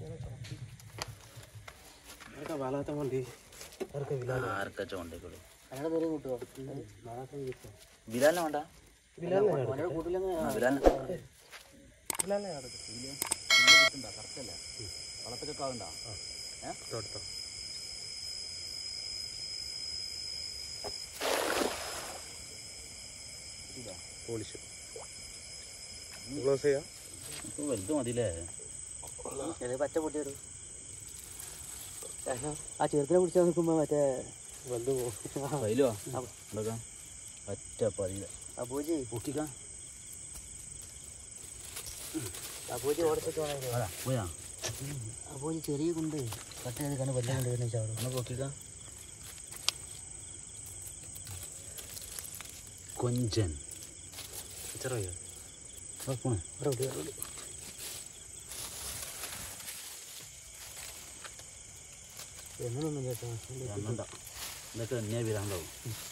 ആർക്കാ ചോണ്ടേക്കുള്ളൂ അയാളെ പേര് കൂട്ടുവോ ബിലാലിനെ വേണ്ട അവനോട് കൂട്ടില്ലെങ്കിൽ ആ, ബിലാലിനെ വളർത്തൊക്കെ കാവുണ്ടോ പോളിഷ് ക്ലോസ് ചെയ്യാം ഇപ്പൊ വലുത് മതിയില്ലേ ചെറിയ പച്ച പൊട്ടിയിടും കാരണം ആ ചെറുതിനെ പിടിച്ചാൽ നിൽക്കുമ്പോൾ മറ്റേ വലുത് പോകും കയ്യിലോ എടുക്കാം ഒറ്റ പതിയില്ല അബൂജി പൊക്കിക്കാം അബൂജി ഓടത്തൊക്കെ വാങ്ങിയത് അതാ പോയാ അബൂജി ചെറിയ കുണ്ട് കട്ട് ചെയ്ത് കണ്ട് വലിയ കുണ്ട് വരുന്ന ചാടും ഒന്ന് പൊക്കിക്കാം കൊഞ്ചൻ ചെറിയ ആ, പോണേ എന്നൊന്നും കേട്ടോ രണ്ടെണ്ണ ഇതൊക്കെ എണ്ണയെ വീരാണ്ടാവും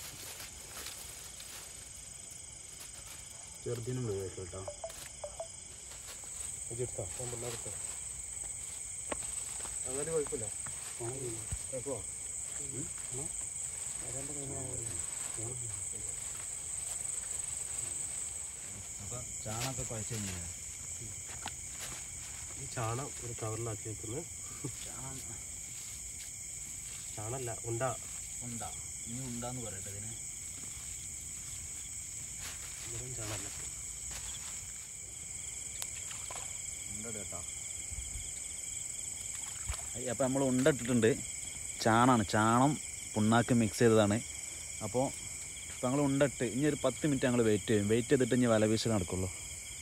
ചെറുതിനും വീഴും കേട്ടോ എടുത്തോ പിള്ളേർക്കോ അങ്ങനെ കുഴപ്പമില്ല കേൾക്കുമോ അപ്പം ചാണൊക്കെ കുഴച്ച് കഴിഞ്ഞാൽ ഈ ചാണം ഒരു കവറിലാക്കി വെക്കുന്നത് ചാണ ചാണല്ല ഉണ്ട ഉണ്ടാ ഇനി ഉണ്ടാന്ന് പറയട്ടെ ഇതിന് വെറും ചാണല്ല ഉണ്ട കേട്ടോ അപ്പം നമ്മൾ ഉണ്ട ഇട്ടിട്ടുണ്ട് ചാണാണ് ചാണം പുണ്ണാക്ക് മിക്സ് ചെയ്തതാണ് അപ്പോൾ ഇപ്പം ഞങ്ങൾ ഉണ്ടിട്ട് ഇനി ഒരു പത്ത് മിനിറ്റ് ഞങ്ങൾ വെയിറ്റ് ചെയ്യും വെയിറ്റ് ചെയ്തിട്ട് ഇനി വല വീശൽ നടക്കുള്ളൂ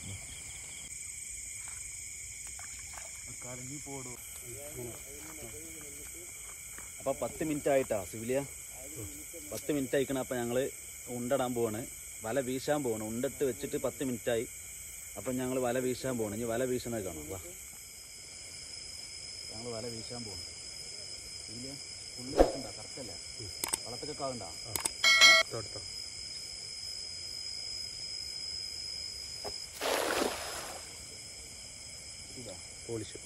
അപ്പോൾ പത്ത് മിനിറ്റ് ആയിട്ടാ സിവിലിയ പത്ത് മിനിറ്റ് ആയിക്കണം അപ്പോൾ ഞങ്ങൾ ഉണ്ടിടാൻ പോവാണ് വല വീശാൻ പോവാണ് ഉണ്ടിട്ട് വെച്ചിട്ട് പത്ത് മിനിറ്റ് ആയി അപ്പം ഞങ്ങൾ വല വീശാൻ പോവാണ് ഇനി വല വീശുന്നത് കാണാം വാ ഞങ്ങൾ വല വീശാൻ പോവാണ് സിവിലിയ ഫുള്ള് വീശണ്ട കറക്റ്റല്ല വളർത്തൊക്കെ കാവുണ്ടോ തൊടുത്തോ ഇതാ പോളിഷ്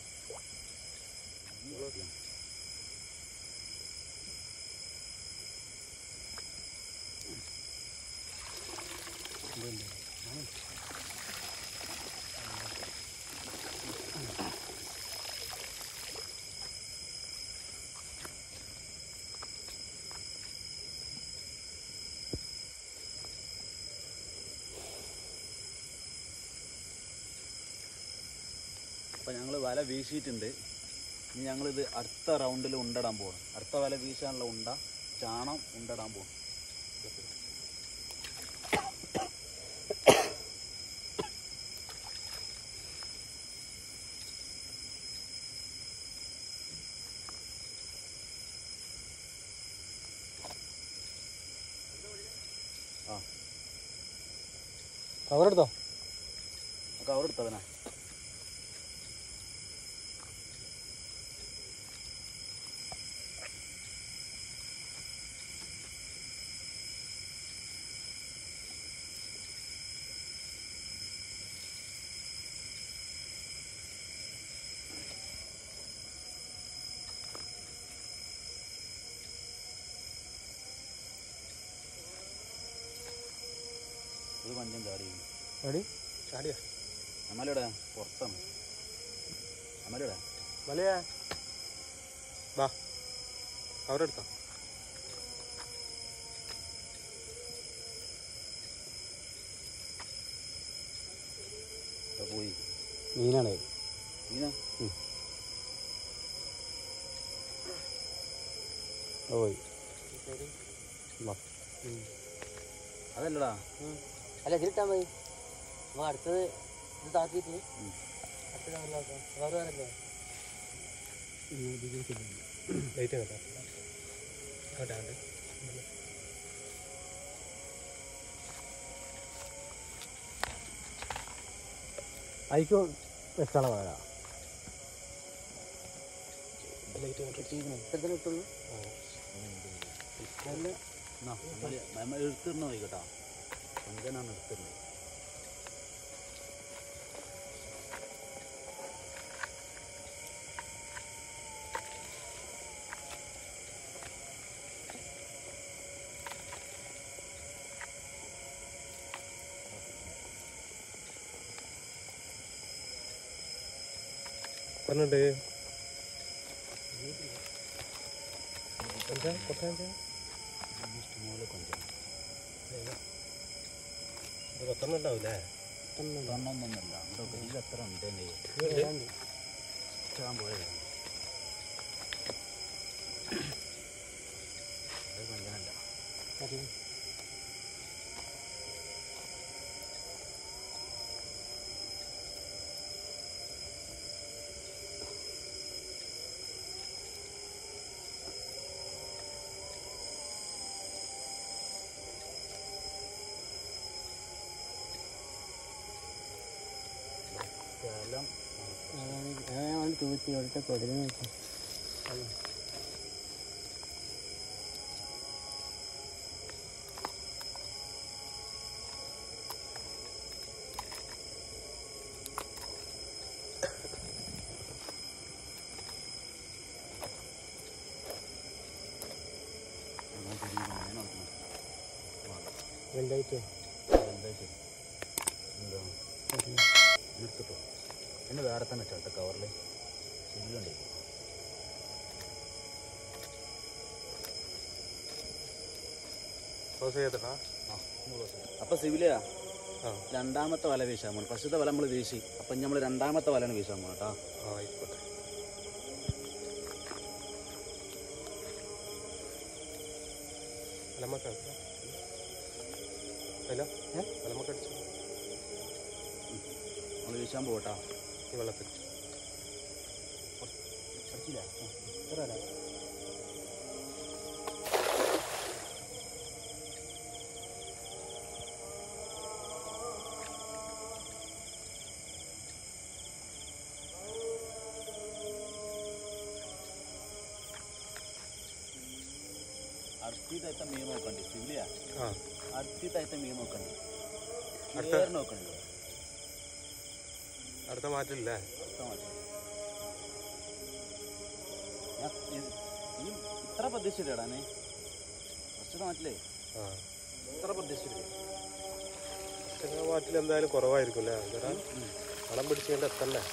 അപ്പം ഞങ്ങൾ വല വീശിയിട്ടുണ്ട് ഇനി ഞങ്ങളിത് അടുത്ത റൗണ്ടിൽ ഉണ്ടിടാൻ പോകണം അടുത്ത വല വീശാനുള്ള ഉണ്ട ചാണം ഉണ്ടിടാൻ പോകണം ആ കവറെടുത്തോ കവർ എടുത്തവനാ ഒരു പഞ്ചം ചാടി റെഡി ചാടിയാ അമലയുടെ പുറത്താണ് അമലയുടെ മലയാ വാ കവറെടുത്തോ പോയി മീനാണ് നീനാ പോയി വാ അതല്ലടാ അല്ല ഇതിലിട്ടാ മതി അപ്പോൾ അടുത്തത് ഇത് താത്തിയിട്ട് ഉം. അടുത്തത് അങ്ങോട്ടാക്കാം വേറെ വേറല്ലേ ലൈറ്റ് കേട്ടോ കേട്ടോ അയക്കോ വെച്ചാളെ വേല ലൈറ്റ് കേട്ടോ ഇത്രത്തിന് ഇട്ടുള്ളൂ എന്നാ, അമല് മമ്മ എടുത്തിരുന്ന പോയി കേട്ടോ പഞ്ചനാണ് എടുത്തിരുന്നത് എത്രണ്ണുണ്ട് എന്താ കൊട്ടാൻ്റെ ഇഷ്ടംപോലെ കൊഞ്ചം ഇത് പത്തെണ്ണം ഉണ്ടാവില്ലേ തൊണ്ണൊന്നൊന്നല്ല ഇവിടെ വലിയ എത്ര ഉണ്ട് എൻ്റെ ഇഷ്ടം പോലെ ഉണ്ട്. അത് കൊഞ്ചനല്ല സ്ഥലം അതാണ് തൂത്തി ഇവിടുത്തെ കൊതിന് നോക്കി അങ്ങനെ തിരിഞ്ഞ് അങ്ങനെ നോക്കണം എന്തായിട്ട് എന്താ ശരി എന്താ എടുത്തിട്ടോ എന്നെ വേറെ തന്നെ ചേട്ട കവറിൽ ശരിയുണ്ടേ ക്ലോസ് ചെയ്തിട്ടാ അപ്പൊ സിവിലിയാ ആ രണ്ടാമത്തെ വല വീശാൻ പോകണം ഫസ്റ്റത്തെ വല നമ്മൾ വീശി അപ്പം നമ്മൾ രണ്ടാമത്തെ വലയാണ് വീശാൻ പോകണം കേട്ടോ ആ ആയിക്കോട്ടെ അലമ്മക്ക് അല്ല അലമ്മക്ക് അടിച്ചു നമ്മൾ വീശാൻ പോകട്ടാ ഈ വെള്ളത്തിൽ അടിച്ചില്ല എത്ര വരാം അടുത്തതായിട്ട് മീൻ നോക്കണ്ടി സിവിലിയാ ആ അടുത്തതായിട്ട് മീൻ നോക്കണ്ടി അടുത്ത- വേറെ നോക്കണ്ടി അടുത്ത മാറ്റില്ലേ അടുത്ത മാറ്റി ഞാൻ ഇത്- ഈ ഇത്ര പ്രതീക്ഷിച്ചിട്ടാണേ ഫസ്റ്റത്തെ മാറ്റില്ലേ ആ ഇത്ര പ്രതീക്ഷിച്ചില്ലേ ചില മാറ്റിൽ എന്തായാലും കുറവായിരിക്കും അല്ലേ ചേട്ടാ വളം പിടിച്ചുകൊണ്ട് എത്തല്ലേ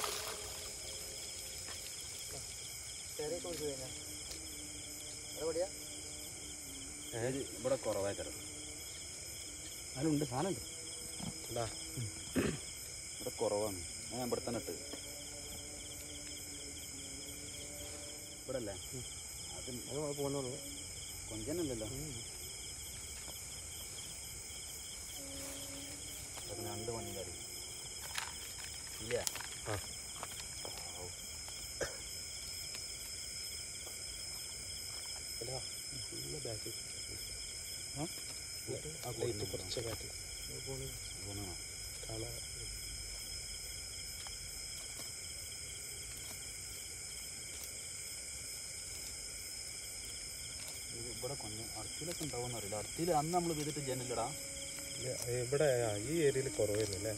ചെറിയ കൊടുത്തു കഴിഞ്ഞാൽ എവിടെയാ ഇത് ഇവിടെ കുറവായി തരും അതിലുണ്ട് സാധനമുണ്ട് എന്താ ഇവിടെ കുറവാണ് ഞാൻ ഇവിടെ തന്നെ ഇട്ട് ഇവിടെ അല്ലേ അത് അത് പോകുന്നുള്ളൂ കൊഞ്ചനല്ലല്ലോ അതൊക്കെ രണ്ട് മണി കറി ഇല്ല ആ അല്ല നല്ല ബാക്ക് ആ ലൈറ്റ് കുറച്ച് കാറ്റ് പോണോ കാണാൻ ഇത് ഇവിടെ കൊഞ്ഞ അടുത്തിലൊക്കെ ഉണ്ടാവുമെന്ന് അറിയില്ല അടുത്തിൽ അന്ന് നമ്മൾ ചെയ്തിട്ട് ജനില്ലടാ ഇല്ല, ഇവിടെ ആ, ഈ ഏരിയയിൽ കുറവായിരുന്നു അല്ലേ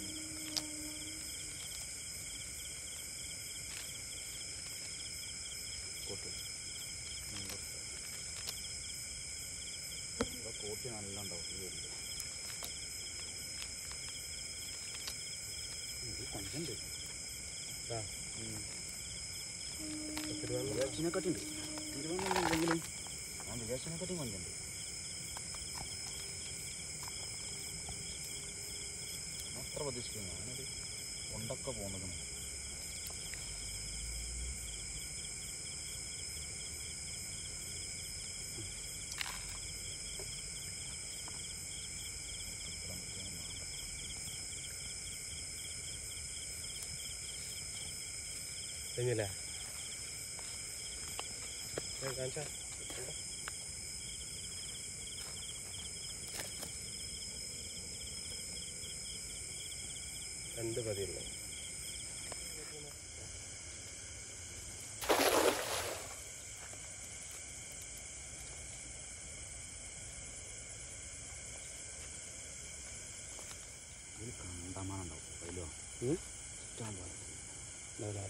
കോട്ട് ഉം, ഇവിടെ. ഇവിടെ കോട്ടി നല്ല ഉണ്ടാവും ഈ ഏരിയ ഇത് കൊഞ്ചുണ്ട് ആ തിരുവനന്തപുരം വിദേശിനെക്കാട്ടി ഉണ്ട് തിരുവനന്തപുരം ഉണ്ടെങ്കിലും ഞാൻ വിദേശിനെക്കാട്ടിയും കൊഞ്ചുണ്ട് ഞാൻ അത്ര പ്രതീക്ഷിക്കുന്നു ഞാനൊരു കൊണ്ടൊക്കെ പോകുന്നതാണ് കഴിഞ്ഞില്ലേ ഏ, കാണിച്ചാ രണ്ട് പതിയുള്ളൂ ഇതിൽ കണ്ടമാനുണ്ടാവും അതിലോ ഉം? ഇഷ്ടം പോലെ ഉണ്ടാവില്ലേ?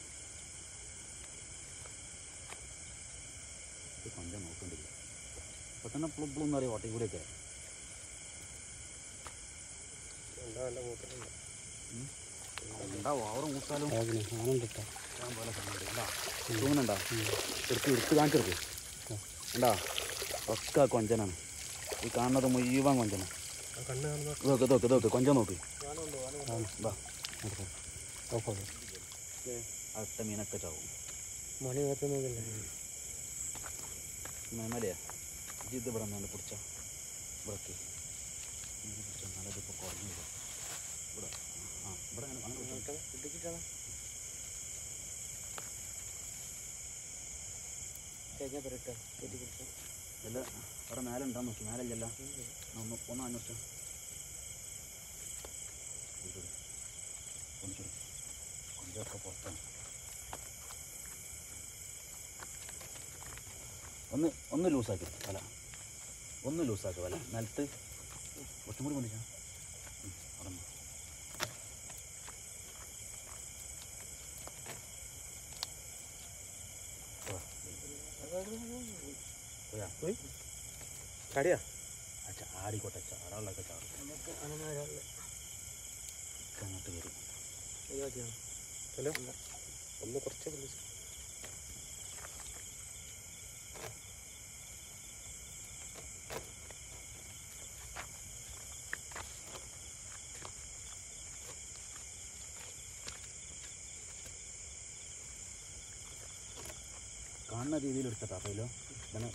ഇത് കൊഞ്ചം നോക്കണ്ടില്ല ഇപ്പൊ തന്നെ പ്ലു പ്ലു എന്ന് പറയും ഓട്ടയും കൂടിയൊക്കെ ഉണ്ടാ നല്ല മൂത്രമുണ്ട് ഉം. എന്താ ഓവർ മൂത്താലും ആകണേ ആനുണ്ട് കേട്ടോ ഇഷ്ടം പോലെ സാധനമുണ്ട്. കണ്ടാ? തൂങ്ങുന്നുണ്ടാ എടുത്ത് എടുത്ത് കാണിച്ചെടുക്ക് ഉണ്ടാ ഒക്കെ കൊഞ്ചനാണ് ഈ കാണുന്നത് മുഴുവൻ കൊഞ്ചന കണ്ണ് കാണുന്ന നോക്ക് നോക്ക് നോക്ക് കൊഞ്ചം നോക്ക് ഇതാ ഓഫാണ് അടുത്ത മീനൊക്കെ ചാവും മണി കത്തുന്നില്ല മേമലയാ ഇത് ഇവിടെ നിന്നാണ് പിടിച്ച ഇവിടേക്ക് ഇങ്ങനെ പിടിച്ച നല്ലതിപ്പോൾ കുറഞ്ഞു വരും. ഇവിടെ ആ ഇവിടെ അങ്ങനെ അങ്ങനെ പിടിച്ചോ. ഇടിച്ചിട്ടാണ് കഴിഞ്ഞാൽ പറയട്ടോ കയറ്റി പിടിച്ചോ ഇല്ല അവിടെ മേലെ ഉണ്ടാ നോക്കി മേലെ ഇല്ലല്ല ഒന്ന് ഒന്ന് അന്വേഷിച്ചോ കൊഞ്ചൊക്കെ പുറത്താണ് ഒന്ന് ഒന്ന് ലൂസാക്കി വല ഒന്ന് ലൂസാക്കി വല നിലത്ത് കുറച്ചും കൂടി കൊണ്ടിച്ചാ അവിടെ നിന്ന്. പോയാ കടിയാ ആ ചാടിക്കോട്ടെ ചാടാനുള്ളതൊക്കെ ചാടും നമുക്ക് അങ്ങനെ ഒരാള് ഒക്കെ അങ്ങോട്ട് വരും ഒഴിവാക്കിയാണ് ഹലോ ഒന്ന് കുറച്ച് വിളിച്ചു കാണുന്ന രീതിയിൽ എടുത്തിട്ടാ അപ്പോഴല്ലോ ഇങ്ങനെ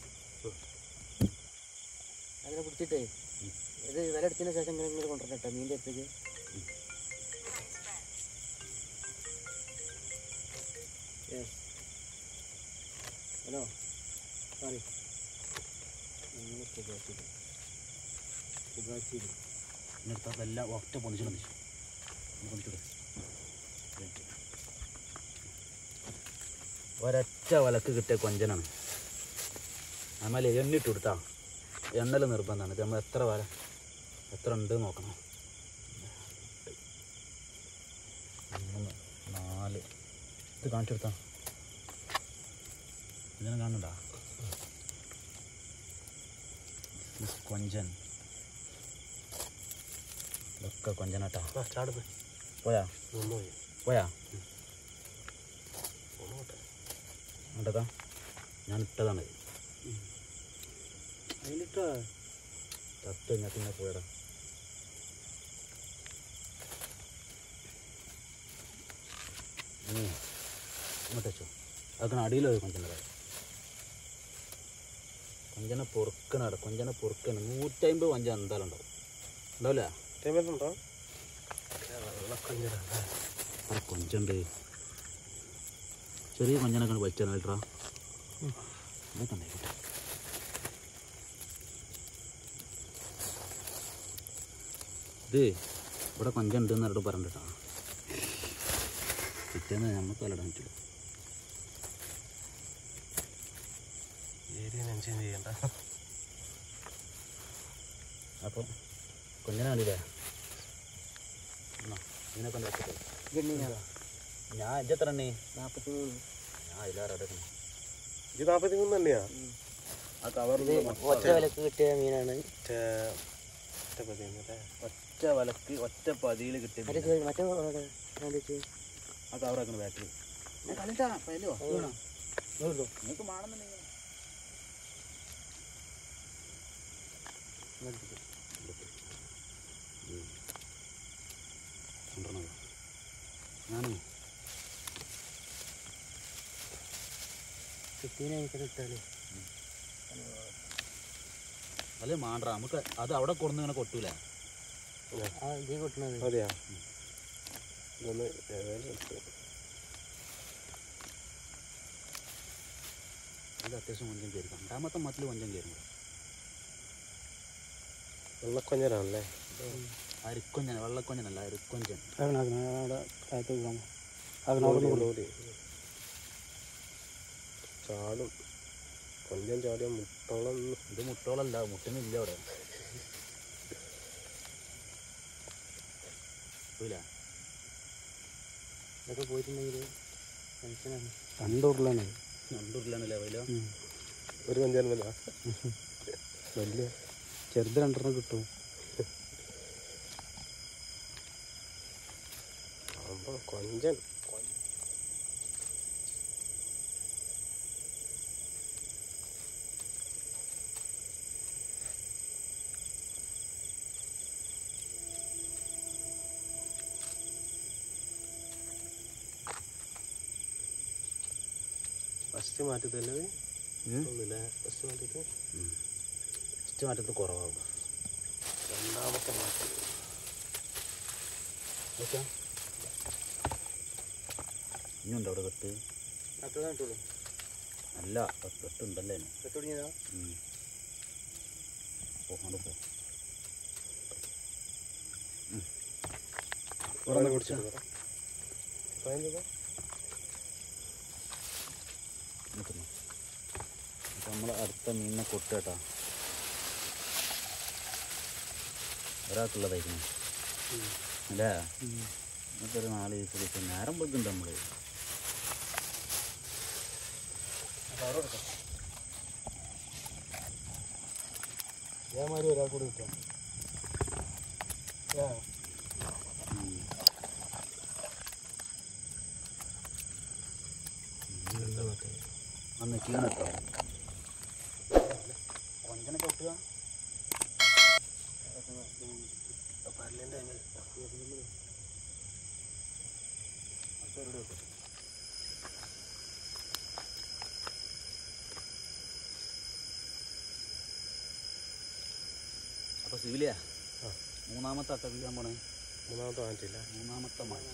അങ്ങനെ പിടിച്ചിട്ടേ ഇത് വില എടുത്തതിന് ശേഷം ഇങ്ങനെ ഇങ്ങനെ കൊണ്ടുവരട്ടെ മീൻ്റെ അടുത്തേക്ക് യെസ് ഹലോ സോറി അങ്ങനെ ശുഭാശിരി ശുഭാശിരി ഇന്നെടുത്താൽ എല്ലാം ഒറ്റ പൊന്നിച്ചു പൊന്നിച്ചു പൊന്നിച്ചൂടെ ഒരൊറ്റ വലക്ക് കിട്ടിയ കൊഞ്ചനാണ് നമ്മൾ എണ്ണിട്ട് കൊടുത്താ എണ്ണൽ നിർബന്ധമാണ് ഇത് നമ്മൾ എത്ര വല എത്ര ഉണ്ട് നോക്കണം മൂന്ന് നാല് ഇത് കാണിച്ചു കൊടുത്താ ഇതിനെ കാണുന്നുണ്ടാ This is കൊഞ്ചൻ ഇതൊക്കെ കൊഞ്ചനാട്ടാ ആ ചാടുന്നു പോയാ ഒന്ന് പോയി പോയാ ഒന്ന് പോട്ടെ കണ്ടതാ ഞാൻ ഇട്ടതാണ് അതിലിട്ടാ തട്ട് കഴിഞ്ഞാൽ പിന്നെ പോയടാ ഉം. ഇങ്ങോട്ട് വെച്ചോ അതൊക്കെ അടിയിൽ പോയി കൊഞ്ചനട കൊഞ്ചന പൊറുക്കണട കൊഞ്ചന പൊറുക്കണ് നൂറ്റമ്പത് കൊഞ്ച എന്തായാലും ഉണ്ടാവും ഉണ്ടാവില്ല ടൈമിലുണ്ടോ വെള്ളക്കഞ്ഞിലാണ് ആ കൊഞ്ചുണ്ട് ചെറിയ കൊഞ്ചനൊക്കെ വലിച്ചാൽ കേട്ടാ ഇതൊക്കെ ഉണ്ടായിക്കോട്ടെ ഇത് ഇവിടെ കൊഞ്ചുണ്ട് എന്ന് പറഞ്ഞിട്ട് പറഞ്ഞിട്ടാ പിറ്റേന്ന് നമുക്ക് വിലടാൻ പറ്റില്ല ഏരിയ മെൻഷൻ ചെയ്യണ്ട അപ്പോൾ കൊഞ്ചന കണ്ടില്ലേ എന്നാ ഇതിനെ കൊണ്ട് വെച്ചിട്ട് ഗണ്ണിനാ ഞാൻ എത്ര എണ്ണേ നാൽപ്പത്തി മൂന്ന് ഞാൻ അതിലാറ് എടുക്കണം ഇത് നാൽപ്പത്തി മൂന്ന് തന്നെയാ ആ കവറിൽ ഇത് ഒറ്റ വിലക്ക് കിട്ടിയ മീനാണ് മറ്റേ മറ്റേ പതിനല്ലേ ഒറ്റ വലക്ക് ഒറ്റ പതിയിൽ കിട്ടിയ മറ്റേ മീനാ. ചെ- മറ്റേ അവിടെ കണ്ടിച്ച് ആ കവറാക്കണം ബാക്കിൽ ഞാൻ കണ്ടിട്ടാ പല്ലോ നൂറ് നിങ്ങൾക്ക് വേണമെന്നുണ്ടെങ്കിൽ ഞാനേ കിട്ടീനെ എനിക്ക് ഇട്ടാലേ അല്ലേ മാണ്ട നമുക്ക് അത് അവിടെ കൊടുന്ന് ഇങ്ങനെ കൊട്ടൂല ആ ഇതേ കൊട്ടണത് അതെയാ ഇതൊന്ന് ഏതായാലും എടുത്ത് അത് അത്യാവശ്യം കൊഞ്ചം കയറി രണ്ടാമത്തെ മത്തിൽ കൊഞ്ചം കയറും വെള്ളക്കൊഞ്ഞനാണല്ലേ അരിക്കൊഞ്ചൻ വെള്ളക്കൊഞ്ചനല്ല അരിക്കൊഞ്ചൻ അവിടെ ചാടും കൊഞ്ചം ചാടിയ മുട്ടോളം ഇത് മുട്ടോളല്ല മുട്ടനില്ല അവിടെ പോയില്ല ഇതൊക്കെ പോയിട്ടുണ്ടെങ്കിൽ ടെൻഷനാണ് രണ്ടൂറിലാണ് രണ്ടൂരിലാണല്ലേ പോയില്ലോ ഒരു കൊഞ്ചാൻ വല്ല വലിയ ചെറുത് രണ്ടെണ്ണം കിട്ടും ആവുമ്പോ കൊഞ്ചൻ ഫസ്റ്റ് മാറ്റി തന്നെ ഒന്നുമില്ല ഫസ്റ്റ് മാറ്റിട്ട് ഫസ്റ്റ് മാറ്റത്ത് കുറവാകും രണ്ടാമത്തെ മാറ്റി ഓക്കെ ഇനിയുണ്ടോ അവിടെ കെട്ട് അത്ര കിട്ടുള്ളൂ അല്ല കെട്ടുണ്ടല്ലേ അതിന്? കെട്ടുടങ്ങിയതാ ഉം. പോ അങ്ങോട്ട് പോ ഇവിടെ ഒന്ന് പിടിച്ചാ പതിനഞ്ച് നിൽക്കുന്നു അപ്പം നമ്മൾ അടുത്ത മീനിനെ കൊട്ട് കേട്ടാ ഒരാൾക്കുള്ളതായിരുന്നു അല്ലേ ഇന്നത്തെ ഒരു നാല് ദിവസം കിട്ടും നേരം വെക്കുന്നുണ്ട് നമ്മൾ ഇതേമാതിരി ഒരാൾ കൂടി കിട്ടാം അന്ന് കീണ് കേട്ടോ കൊഞ്ചനെ കൊട്ടുക അപ്പൊ സിവിലിയാ ആ. മൂന്നാമത്തെ അട്ട വീഴാൻ പോണേ മൂന്നാമത്തെ മാറ്റില്ല മൂന്നാമത്തെ മഴ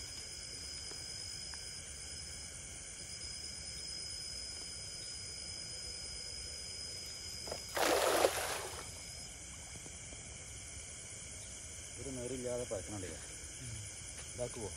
ഒരു നേരില്ലാതെ പഴക്കണുണ്ടേ ഇതാക്കുവോ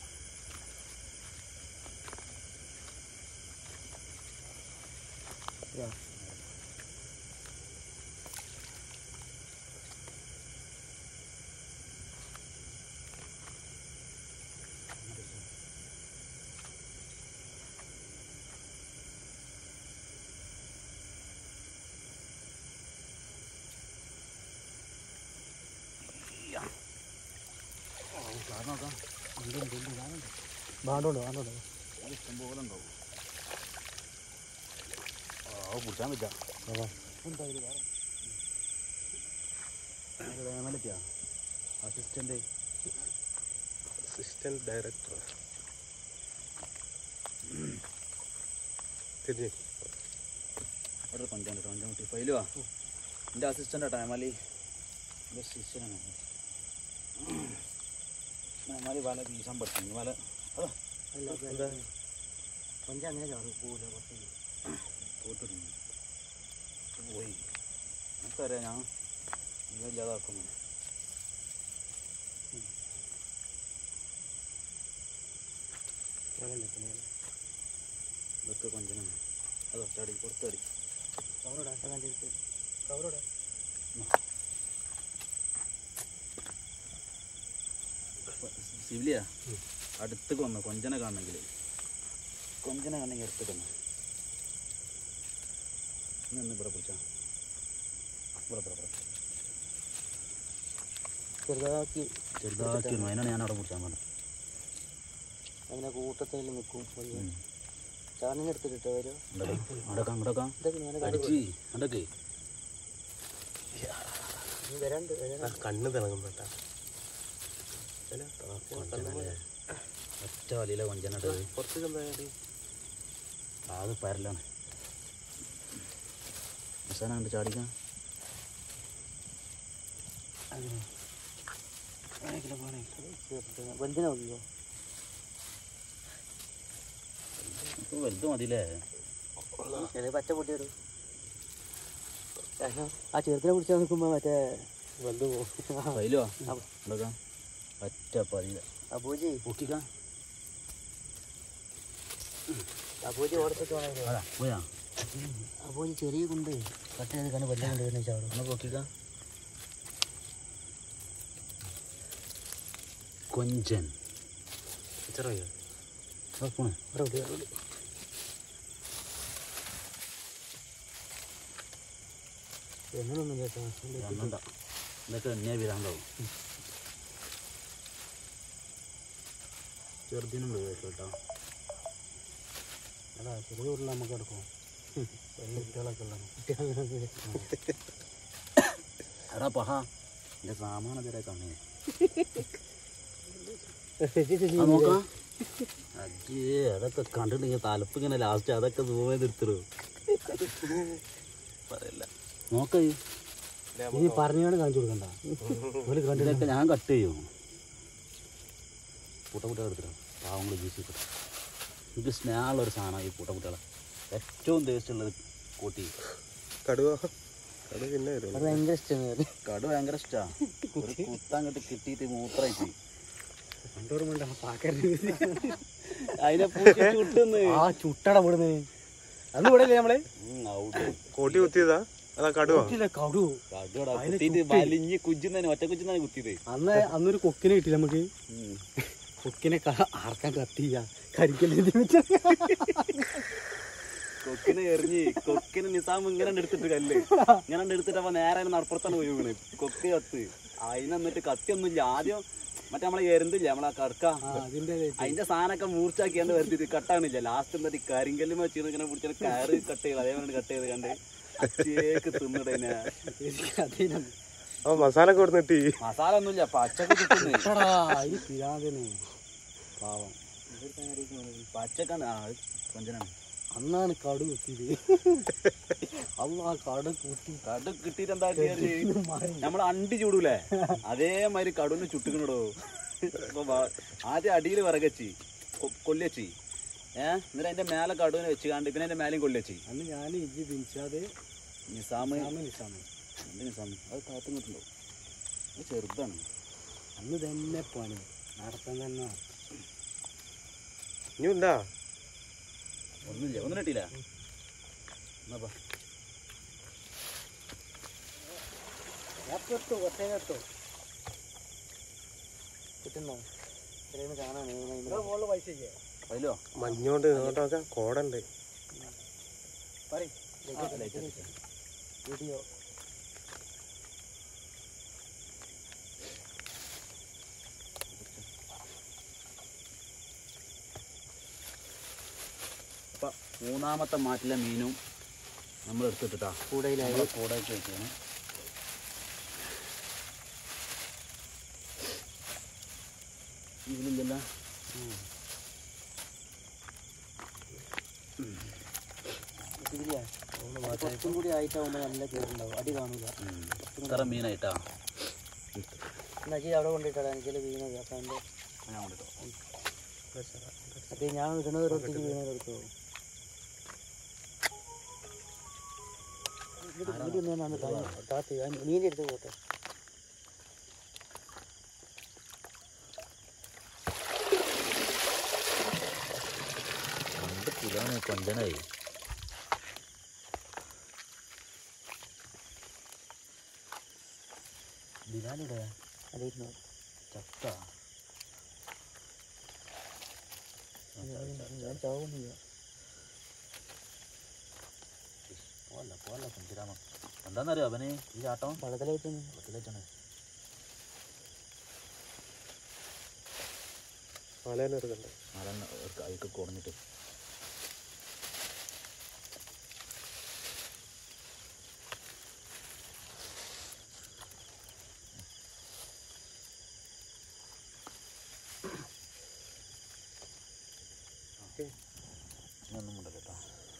കാരണം നോക്കാം ഉണ്ട് ഉണ്ട് ഉണ്ട് കാണുന്നുണ്ട് വാണ്ടോണ്ട് വാണ്ടോണ്ട് അത് ഇഷ്ടംപോലെ ഉണ്ടാവും ആ പിടിച്ചാൻ പറ്റാ വേമലെത്തിയാ അസിസ്റ്റന്റ് അസിസ്റ്റന്റ് ഡയറക്ടർ തിരിഞ്ഞു അവിടെ പഞ്ചാണ്ട് പഞ്ചാമത്തി ഫൈല് വാ എൻ്റെ അസിസ്റ്റൻ്റ് ആട്ടോ ഹേമാലി എൻ്റെ ശിഷ്യനാണ് ഹേമാലി വല വീശാൻ പഠിച്ചു വല അതാ എന്താ കൊഞ്ച അങ്ങനെ ചാറും പോവില്ല കുറച്ച് പോട്ടിരുന്നു പോയി നമുക്കറിയാം ഞാൻ ഒന്നുമില്ലാതാക്കുന്നു ഇതൊക്കെ കൊഞ്ചനാണ് അതോ ചാടി പുറത്തടി കവറോടാ കണ്ടിട്ട് കവറോടാ സിവിലിയാ അടുത്തേക്ക് വന്നു കൊഞ്ചനെ കാണണമെങ്കിൽ കൊഞ്ചനെ കാണണമെങ്കിൽ അടുത്തേക്ക് വന്നു നിന്ന് ഇവിടെ പിടിച്ചാ ഇവിടെ ഇവിടെ ഇവിടെ ചെറുതാക്കി ചെറുതാക്കി ഒന്ന് അതിനാണ് ഞാൻ അവിടെ പിടിച്ചാൽ പറഞ്ഞത് അങ്ങനെ കൂട്ടത്തിൽ നിൽക്കും കൊഞ്ച ചാണിന് എടുത്തിട്ട് വരും അടക്കാം അടക്കാം ഇതൊക്കെ ഞാൻ കണ്ടു അടിച്ച് അടക്കേ ഇനി വരാണ്ട് വരാണ്ട് കണ്ണ് തിളങ്ങുമ്പോട്ടാ ഒറ്റ വലിയിലെ കൊഞ്ചനട്ടത് കുറച്ച് എന്തായാലും അത് പരലാണ് അവസാനം കണ്ട് ചാടിക്കാം വലുതിനെ നോക്കിയോ ഇപ്പോൾ വലുത് മതിയില്ലേ ചെറിയ പച്ച പൊട്ടിയിടും കാരണം ആ ചെറുതിനെ പിടിച്ചാൽ നിൽക്കുമ്പോൾ മറ്റേ വലുത് പോകും കയ്യിലോ അടക്കാം ഒറ്റ പതിയില അബൂജി പൊക്കിക്കാം അബൂജി ഓടത്തേക്ക് വേണമെങ്കിൽ അതാ പോയാ അബൂജി ചെറിയ കൊണ്ട് കട്ട് ചെയ്ത് കണ്ട് വലിയ കൊണ്ട് വരുന്ന ചാടും ഒന്ന് പൊക്കിക്കാം കൊഞ്ചൻ ചെറിയ പോണേ എന്നൊന്നും ചേട്ടാ ഒന്നുണ്ട ഇതൊക്കെ എണ്ണയെ വീരാണ്ടാവും ചെറുതിനും വേഷം കേട്ടോ അതാ ചെറിയ ഉരുള നമുക്ക് എടുക്കും വലിയ കുട്ടികളൊക്കെ ഉള്ള എടാ പഹ എന്റെ സാമാനം തരാ കണ്ണേ നോക്കാം അയ്യേ അതൊക്കെ കണ്ടിട്ട് തലപ്പ് ഇങ്ങനെ ലാസ്റ്റ് അതൊക്കെ സൂം ചെയ്ത് എടുത്തിടൂ പറയില്ല നോക്ക ഇനി പറഞ്ഞാണ് കാണിച്ചു കൊടുക്കണ്ട ഒരു കണ്ടു ഇതൊക്കെ ഞാൻ കട്ട് ചെയ്യും പൂട്ടക്കുട്ടികളെ എടുത്തിട്ട് പാവങ്ങൾ ജ്യൂസ് കിട്ടും എനിക്ക് സ്നേഹമുള്ള ഒരു സാധനമാണ് ഈ പൂട്ടക്കുട്ടികളെ ഏറ്റവും ടേസ്റ്റ് ഉള്ളത് കൂട്ടി കടുവ കടുവ പിന്നെ വരും അത് ഭയങ്കര ഇഷ്ടമാണ് കടു ഭയങ്കര ഇഷ്ടമാണ് ഒരു കുത്തങ്ങോട്ട് കിട്ടിയിട്ട് മൂത്രമായിട്ട് കണ്ടോർമ്മ പാക്കരുത് അതിനെ പൂട്ടി ചുട്ടുന്ന് ആ ചുട്ടട വിടുന്നേ അന്ന് ഇവിടെ നമ്മള് ഔട്ട് കോട്ടി കുത്തിയതാ അതാ കടുവ കടു കടുവടാ കുത്തിയിട്ട് വലിഞ്ഞ് കുജ്ജുന്നതിന് ഒറ്റ കുജ്ജുന്നതിന് കുത്തിയത് അന്ന് അന്നൊരു കൊക്കിനെ കിട്ടില്ല നമുക്ക് കൊക്കിനെ ക- ആർക്കാൻ കത്തിയ കരിക്കല്ലേ കൊക്കിനെ എറിഞ്ഞ് കൊക്കിന് നിസാം ഇങ്ങനെ എടുത്തിട്ട് കല്ല് ഇങ്ങനെ എടുത്തിട്ട് അപ്പൊ നേരെ അതിന് നടപ്പുറത്താണ് പോയി വീണ് കൊക്ക് കത്ത് അതിന് എന്നിട്ട് കത്തിയൊന്നുമില്ല ആദ്യം മറ്റേ നമ്മളെ എരുന്നില്ല നമ്മളെ കടക്ക അതിന്റെ അതിന്റെ സാധനമൊക്കെ മൂർച്ചാക്കിയാണ്ട് വരുത്തിട്ട് കട്ടാണില്ല ലാസ്റ്റ് എന്നിട്ട് കരിങ്കല്ല് വെച്ചിട്ട് ഇങ്ങനെ പിടിച്ചിട്ട് കയറ് കട്ട് ചെയ്ത് അതേപോലെ കട്ട് ചെയ്ത് കണ്ട് അച്ചേക്ക് തിന്നിടനെ അപ്പൊ മസാല ഒക്കെ കൊടുത്ത് കിട്ടി മസാല ഒന്നുമില്ല പച്ചക്ക് ചുറ്റുന്നു ഇത് പിരാതനെ പാവം പച്ചക്കാണ് ആ അത് കൊഞ്ചനാണ് അന്നാണ് കടു കുത്തിയത് അന്ന് ആ കടു കുത്തി കടു കിട്ടിയിട്ട് എന്താ നമ്മൾ അണ്ടി ചൂടൂലേ അതേമാതിരി കടുവിന് ചുട്ടുക്കണടോ ഇപ്പൊ വ- ആദ്യം അടിയിൽ വിറകച്ചി കൊല്ലച്ചി ഏഹ് എന്നിട്ട് അതിന്റെ മേലെ കടുവിനെ വെച്ച് കാണ്ട് പിന്നെ അതിന്റെ മേലെയും കൊല്ലച്ചി അന്ന് ഞാൻ ഇജ്ജി ബിൻഷാദ് നിസാമ് നിസാമ് നിസാമ് എന്ത് നിസാമ് അത് കാത്തു നിട്ടുണ്ടോ അത് ചെറുതാണ് അന്ന് തന്നെ പണി നടത്താൻ തന്നെ ഇനി ഉണ്ടാ ഒന്നുമില്ല ഒന്നും കിട്ടിയില്ല എന്നാ ബാ. കേട്ടോ ഒറ്റ കേട്ടോ കിട്ടുന്നോ ഇത്രയും കാണാൻ അതിലോ മഞ്ഞോണ്ട് ഇങ്ങോട്ടൊക്കെ കോടണ്ട് ആ, light അടിച്ചോ. വീഡിയോ അപ്പൊ മൂന്നാമത്തെ മാറ്റിലെ മീനും നമ്മൾ എടുത്തിട്ടാ കൂടയിലായി നമ്മളെ കൂടായിട്ട് വെച്ചാണ് ഇതിലില്ല ഇതില്ലേ കുറച്ചും കൂടി ആയിട്ടാവുമ്പോൾ നല്ല കേടുണ്ടാവും അടി കാണൂല ഇത്ര മീനായിട്ടാ എന്നാ ജി അവിടെ കൊണ്ടിട്ടാ എനിക്കല്ലേ വീണത് അപ്പം എൻ്റെ ഞാൻ കൊണ്ടിട്ടോ അത് ഞാൻ ഇടുന്നത് ഒരു ഒത്തിരി വീണത് എടുത്തോ മീൻ്റെ അടുത്ത് പോട്ടെ രണ്ട് കിലോന് കൊഞ്ചനായി ബിലാലിടെ അതിരുന്നു ചക്ക ഞാൻ ചാവുന്നില്ല പോല്ല പോല്ല കൊഞ്ചിരാമ എന്താന്നറിയോ അവന് ഈ ചാട്ടം വളത്തിലായിട്ട് വെള്ളത്തിലേക്കാണ് മലേനെ എടുക്കണ്ടേ മരം അയക്ക് കുറഞ്ഞിട്ട് ഒന്നും ഉണ്ടല്ലോ കേട്ടോ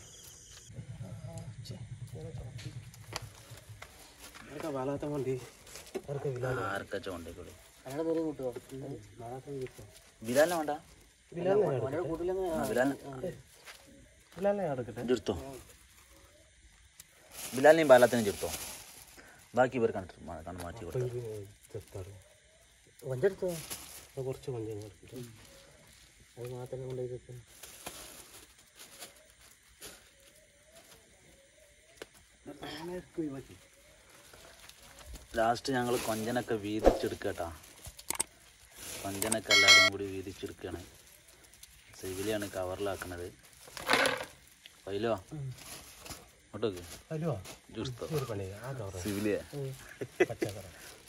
ഇതൊക്കെ വലാത്ത വണ്ടി അവർക്ക് വില ആർക്കച്ച കൊണ്ടേക്കോളൂ അയാളെ പേര് കൂട്ടുമോ വലാത്ത കിട്ടും ബിലാലിനെ വേണ്ട അവരുടെ കൂട്ടിലങ്ങ് ആ, ബിലാലിനെ വിലാലെ എടുക്കട്ടെ ചെറുത്തോ ബിലാലിനെയും ബാലാത്തിനെയും ചെറുത്തോ ബാക്കി ഇവർ കണ്ടിട്ട് മാ- കണ്ട് മാറ്റി കൊടുത്തു ചെറുത്താണ് കൊഞ്ചെടുത്തോ അത് കുറച്ച് കൊഞ്ചം എടുത്തിട്ട് അത് മാത്രമേ കൊണ്ടുപോയി വെക്കും ലാസ്റ്റ് ഞങ്ങൾ കൊഞ്ചനൊക്കെ വീതിച്ചെടുക്കട്ടാ കൊഞ്ചനൊക്കെ എല്ലാവരും കൂടി വീതിച്ചെടുക്കുകയാണ് സിവിലിയാണ് കവറിലാക്കണത് പൈലോ അങ്ങോട്ടേക്ക് അല്ലോ ജ്യൂസ് ഒരു പണി ആ കവറ സിവിലിയ പച്ചക്കറ